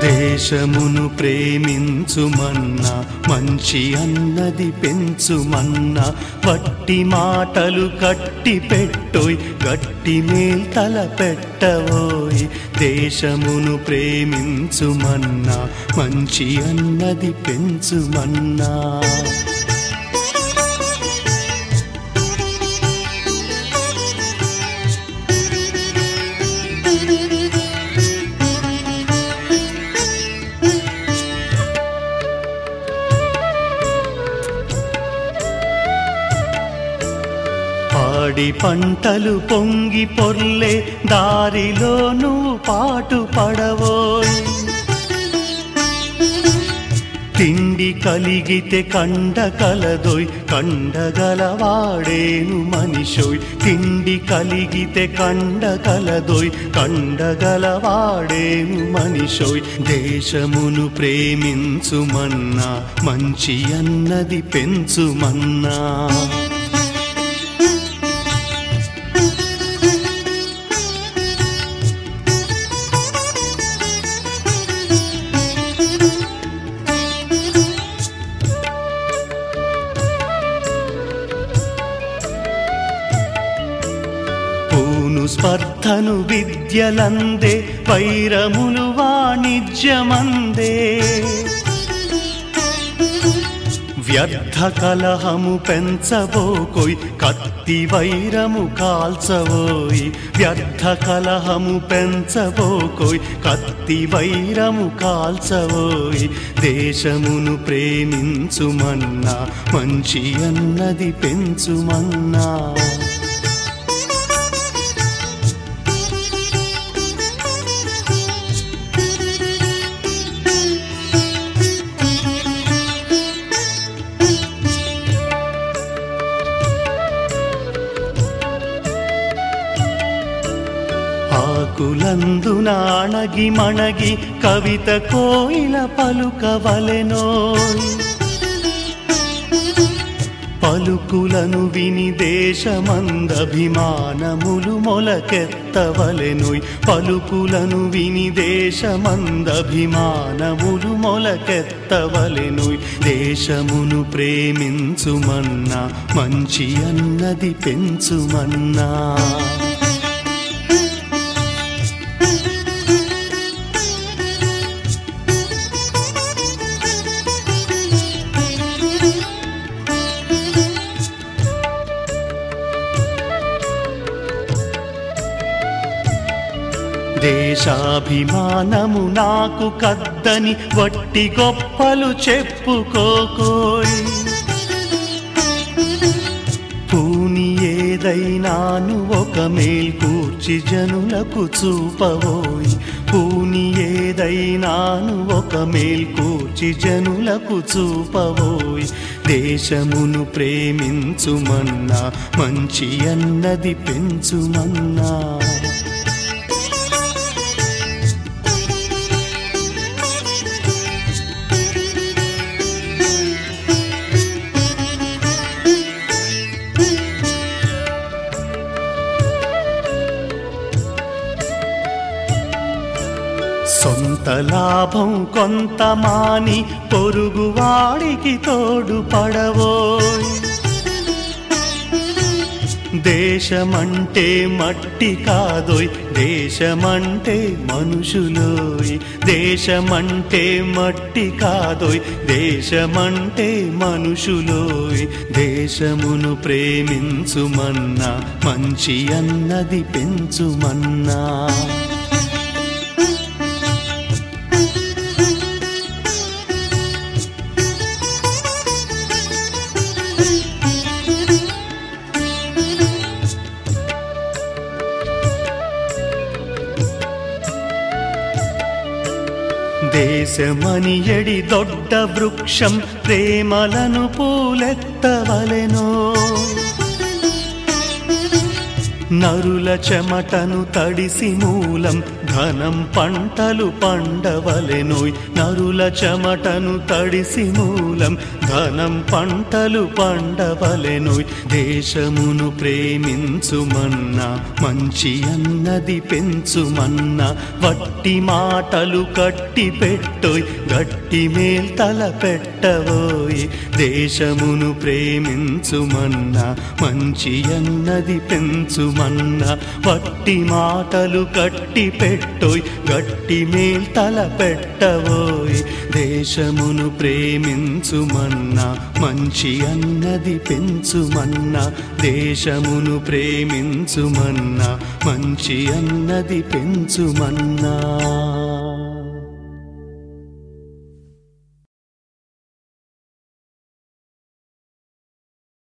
దేశమును ప్రేమించుమన్నా మంచి అన్నది పెంచుమన్నా వట్టి మాటలు కట్టి పెట్టోయ్ గట్టి మేల్తల పెట్టవోయ్ దేశమును ప్రేమించుమన్నా మంచి అన్నది పెంచుమన్నా పాడి పంటలు పొంగి పొర్లే దారిలో నువ్వు పాటు పడవోయ్ తిండి కలిగితే కండ కలదోయ్ కండగలవాడేను మనిషోయ్ తిండి కలిగితే కండ కలదోయ్ కండగలవాడేను మనిషోయ్ దేశమును ప్రేమించుమన్నా మంచి అన్నది పెంచుమన్నా పూను స్పర్ధను విద్యలందే వైరములు వాణిజ్యమందే వ్యర్థ కలహము పెంచబోకోయ్ కత్తి వైరము కాల్చవోయ్ వ్యర్థ కలహము పెంచబోకోయ్ కత్తి వైరము కాల్చవోయ్ దేశమును ప్రేమించుమన్నా మంచి అన్నది పెంచుమన్నా ఆకులందున అణగి మణగి కవిత కోయిల పలుకవలెనోయ్ పలుకులను విని దేశమందభిమానములు మొలకెత్తవలెనోయ్ పలుకులను విని దేశమందభిమానములు మొలకెత్తవలెనోయ్ దేశమును ప్రేమించుమన్నా మంచి అన్నది పెంచుమన్నా దేశాభిమానము నాకు కద్దని వట్టి గొప్పలు చెప్పుకోకోయ్ పూని ఏదైనాను ఒక మేల్కూర్చి జనులకు చూపవోయ్ పూని ఏదైనాను ఒక మేల్కూర్చి జనులకు చూపవోయ్ దేశమును ప్రేమించుమన్నా మంచి అన్నది పెంచుమన్నా సొంత లాభం కొంత మాని పొరుగువాడికి తోడు పడవోయ్ దేశమంటే మట్టి కాదోయ్ దేశమంటే మనుషులోయ్ దేశమంటే మట్టి కాదోయ్ దేశమంటే మనుషులోయ్ దేశమును ప్రేమించుమన్నా మంచి అన్నది పెంచుమన్నా దేశమని ఎడి దొడ్డ వృక్షం ప్రేమలను పూలెత్తవలెనో నరుల చెమటను తడిసి మూలం ధనం పంటలు పండవలెనోయ్ నరుల చెమటను తడిసి మూలం ధనం పంటలు పండవలెనోయ్ దేశమును ప్రేమించుమన్నా మంచి అన్నది పెంచుమన్నా వట్టి మాటలు కట్టి పెట్టోయ్ గట్టి మేల్తల పెట్టవోయ్ దేశమును ప్రేమించుమన్నా మంచి అన్నది పెంచుమన్నా వట్టి మాటలు కట్టి పెట్టోయ్ గట్టి మేల్తల పెట్టవోయ్ దేశమును ప్రేమించుమన్నా మంచి అన్నది పెంచుమన్నా దేశమును ప్రేమించుమన్నా మంచి అన్నది పెంచుమన్నా